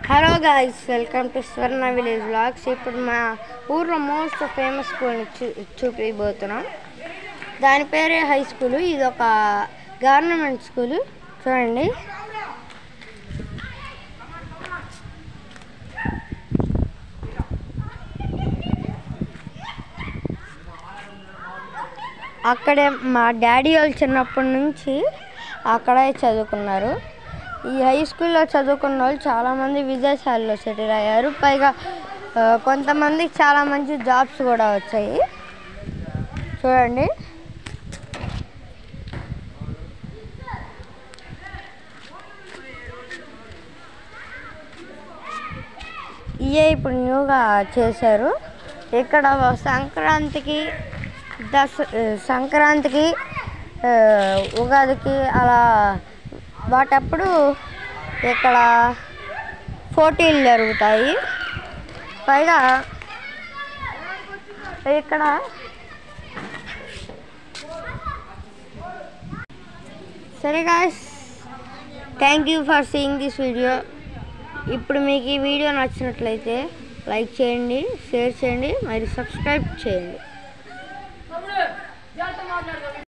hello guys welcome to Swarna village vlogs ఇప్పుడు మా ఊర్లో మోస్ట్ ఫేమస్ స్కూల్ని చూ చూపించబోతున్నాం దాని పేరే హై స్కూల్ ఇది ఒక గవర్నమెంట్ స్కూల్ చూడండి అక్కడే మా డాడీ వాళ్ళు చిన్నప్పటి నుంచి అక్కడే చదువుకున్నారు ఈ హై స్కూల్లో చదువుకున్న వాళ్ళు చాలామంది విదేశాల్లో సెటిల్ అయ్యారు పైగా ఆ, కొంతమందికి చాలా మంచి జాబ్స్ కూడా వచ్చాయి చూడండి ఇవే ఇప్పుడు న్యూగా చేశారు ఇక్కడ సంక్రాంతికి దస సంక్రాంతికి ఆ, ఉగాదికి అలా వాటప్పుడు ఇక్కడ పోటీలు జరుగుతాయి పైగా ఇక్కడ సరే guys thank you for seeing this video ఇప్పుడు మీకు ఈ వీడియో నచ్చినట్లయితే లైక్ చేయండి షేర్ చేయండి మరి సబ్స్క్రైబ్ చేయండి